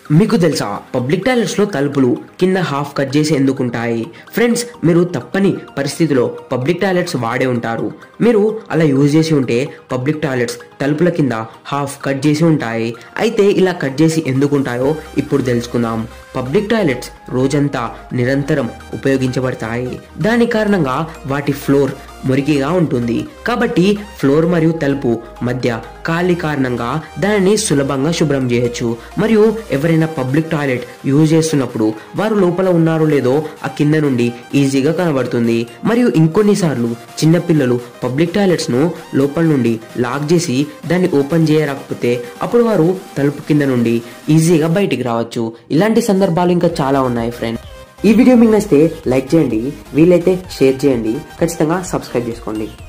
మీకు తెలుసా public toilets లో తలుపులు కింద హాఫ్ కట్ చేసి ఎందుకుంటాయి ఫ్రెండ్స్ మీరు తప్పని పరిస్థితిలో పబ్లిక్ టాయిలెట్స్ వాడే ఉంటారు మీరు అలా యూజ్ చేసి ఉంటే పబ్లిక్ టాయిలెట్స్ తలుపుల కింద హాఫ్ కట్ చేసి ఉంటాయి అయితే ఇలా కట్ చేసి ఎందుకు ఉంటాయో ఇప్పుడు తెలుసుకుందాం పబ్లిక్ టాయిలెట్స్ రోజంతా నిరంతరం ఉపయోగించబడతాయి దాని కారణంగా వాటి ఫ్లోర్ మురికిగా ఉంటుంది కాబట్టి ఫ్లోర్ మరియు తలుపు మధ్య ఖాళీ కారణంగా దానిని సులభంగా శుభ్రం చేయొచ్చు మరియు ఎవరైనా పబ్లిక్ టాయిలెట్ యూజ్ చేస్తున్నప్పుడు వారు లోపల ఉన్నారో లేదో ఆ కింద నుండి ఈజీగా కనబడుతుంది మరియు ఇంకొన్నిసార్లు చిన్నపిల్లలు పబ్లిక్ టాయిలెట్స్ ను లోపల నుండి లాక్ చేసి దాన్ని ఓపెన్ చేయరాకపోతే అప్పుడు వారు తలుపు కింద నుండి ఈజీగా బయటికి రావచ్చు ఇలాంటి సందర్భాలు ఇంకా చాలా ఉన్నాయి ఫ్రెండ్ ఈ వీడియో మీకు నచ్చితే లైక్ చేయండి వీలైతే షేర్ చేయండి ఖచ్చితంగా సబ్స్క్రైబ్ చేసుకోండి